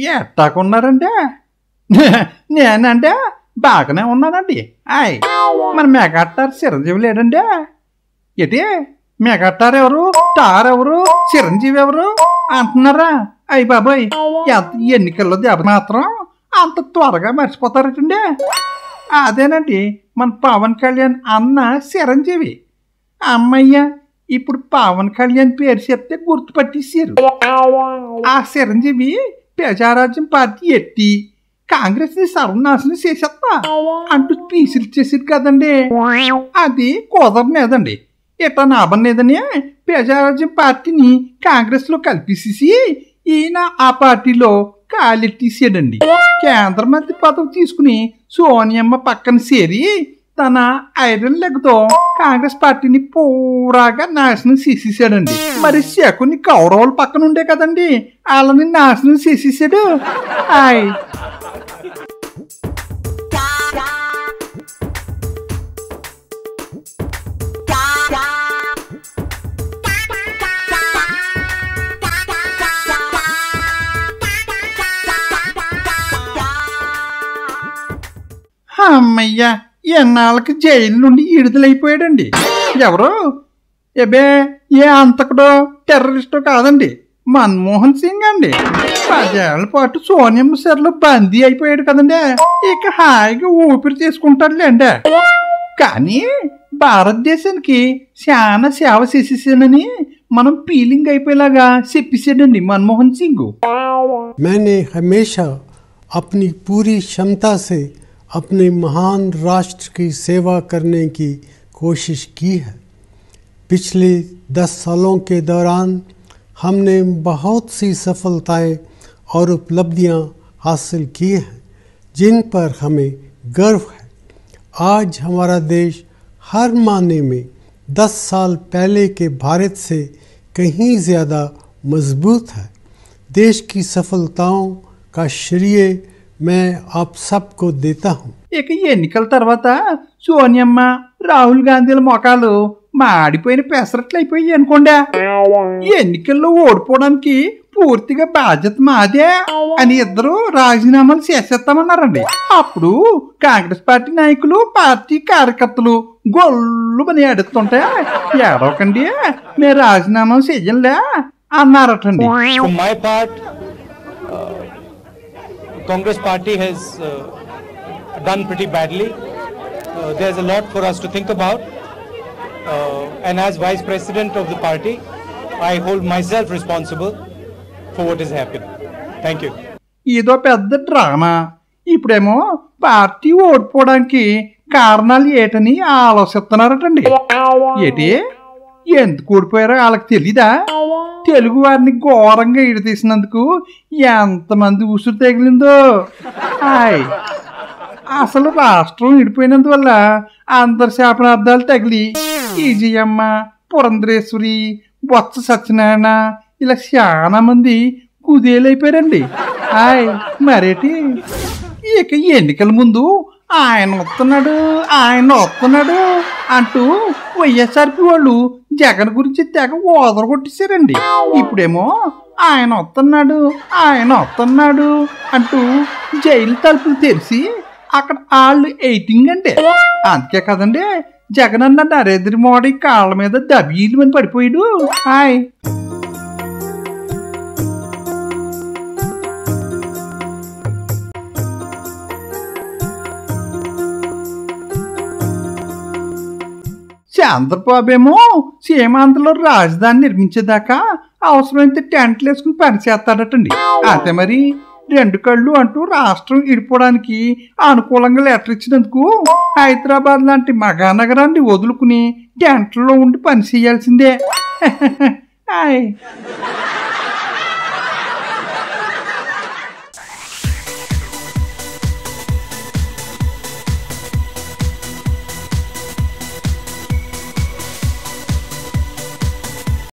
ఎట్టాకున్నారంటే నేనంటే బాగానే ఉన్నానండి ఆయ్ మన మెగాటార్ చిరంజీవి లేడండి ఎటి మెగాటార్ ఎవరు టార్ ఎవరు చిరంజీవి ఎవరు అంటున్నారా అయ్యి బాబాయ్ ఎంత ఎన్నికల్లో దెబ్బ మాత్రం అంత త్వరగా మర్చిపోతారటండి అదేనండి మన పవన్ కళ్యాణ్ అన్న చిరంజీవి అమ్మయ్య ఇప్పుడు పవన్ కళ్యాణ్ పేరు చెప్తే గుర్తుపట్టేసారు ఆ చిరంజీవి ప్రజారాజ్యం పార్టీ ఎట్టి కాంగ్రెస్ ని సర్వనాశనం చేసేస్తా అంటూ స్పీచ్లు చేసారు కదండి అది కుదరలేదండి ఇట్లా నాభం లేదని ప్రజారాజ్యం పార్టీని కాంగ్రెస్ లో కల్పిసేసి ఈయన ఆ పార్టీలో కాలెట్టేసాడండి కేంద్ర మంత్రి పదవి తీసుకుని సోనియమ్మ పక్కన చేరి తన ఐరన్ లెగ్తో కాంగ్రెస్ పార్టీని పూరాగా నాశనం చేసేసాడండి మరి శకుని కౌరవుల పక్కన ఉండే కదండి వాళ్ళని నాశనం చేసేసాడు ఆయ్ అమ్మయ్యా ఎన్నాళ్ళకి జైలు నుండి విడుదలైపోయాడండి ఎవరు ఎబే ఏ అంతకుడో టెర్రరిస్టో కాదండి మన్మోహన్ సింగ్ అండి పదేళ్ల పాటు సోనియమ్మ సర్లో బందీ అయిపోయాడు కదండి ఇక హాయిగా ఊపిరి తీసుకుంటాడులేండి కానీ భారతదేశానికి చాలా సేవ చేసేసానని మనం ఫీలింగ్ అయిపోయేలాగా చెప్పేసాడండి మన్మోహన్ సింగ్ मैंने हमेशा अपनी पूरी क्षमता से अपने महान राष्ट्र की सेवा करने की कोशिश की है पिछले दस सालों के दौरान हमने बहुत सी सफलताएं और उपलब्धियां हासिल की हैं जिन पर हमें गर्व है आज हमारा देश हर मायने में दस साल पहले के भारत से कहीं ज़्यादा मजबूत है देश की सफलताओं का श्रेय मैं आप सबको देता हूँ ఇక ఎన్నికల తర్వాత సోనియమ్మ రాహుల్ గాంధీల మొఖాలు మాడిపోయిన పెసరట్లు అయిపోయి అనుకోండి ఎన్నికల్లో ఓడిపోవడానికి పూర్తిగా బాధ్యత మాదే అని ఇద్దరు రాజీనామాలు చేసేస్తామన్నారండి అప్పుడు కాంగ్రెస్ పార్టీ నాయకులు పార్టీ కార్యకర్తలు గొల్లుమని ఎడుతుంటే ఏడవకండి మేము రాజీనామాలు చెయ్యంలే అన్నారటండి For my part, uh, Congress party has uh, done pretty badly. Uh, there's a lot for us to think about. Uh, and as vice president of the party, I hold myself responsible for what is happening. Thank you. ఇదో పెద్ద drama ఇప్పుడేమో party ఓడిపోవడానికి కారణాలు ఏటని ఆలోచిస్తున్నారటండి ఏటి ఎందుకు ఓడిపోయారో వాళ్ళకి తెలీదా తెలుగు వారిని ఘోరంగా ఇడతీసినందుకు ఎంతమంది ఉసురు తగిలిందో హాయ్ అసలు రాష్ట్రం ఇడిపోయినందువల్ల అందరి శాపనార్థాలు తగిలి ఈజీయమ్మ పురంధరేశ్వరి బొత్స సత్యనారాయణ ఇలా చాలా మంది కుదేలైపోయారండి హాయ్ మరేటి ఇక ఎన్నికల ముందు ఆయన వస్తున్నాడు ఆయన వస్తున్నాడు అంటూ వైఎస్ఆర్పి వాళ్ళు జగన్ గురించి తెగ ఓదర కొట్టేశారండి ఇప్పుడేమో ఆయన వస్తున్నాడు ఆయన వస్తున్నాడు అంటూ జైలు తలుపులు తెరిచి అక్కడ వాళ్ళు ఎయిటింగ్ అంటే అందుకే కదండి జగన్ అన్న నరేంద్ర మోడీ కాళ్ళ మీద దబీలు అని పడిపోయాడు హాయ్ చంద్రబాబు ఏమో సీమాంధ్రలో రాజధాని నిర్మించేదాకా అవసరమైతే టెంట్లు వేసుకుని పనిచేస్తాడటండి అదే మరి రెండు కళ్ళు అంటూ రాష్ట్రం ఇడిపోవడానికి అనుకూలంగా లెటర్ ఇచ్చినందుకు హైదరాబాద్ లాంటి మగానగరాన్ని వదులుకుని టెంట్లో ఉండి పని చేయాల్సిందే హాయ్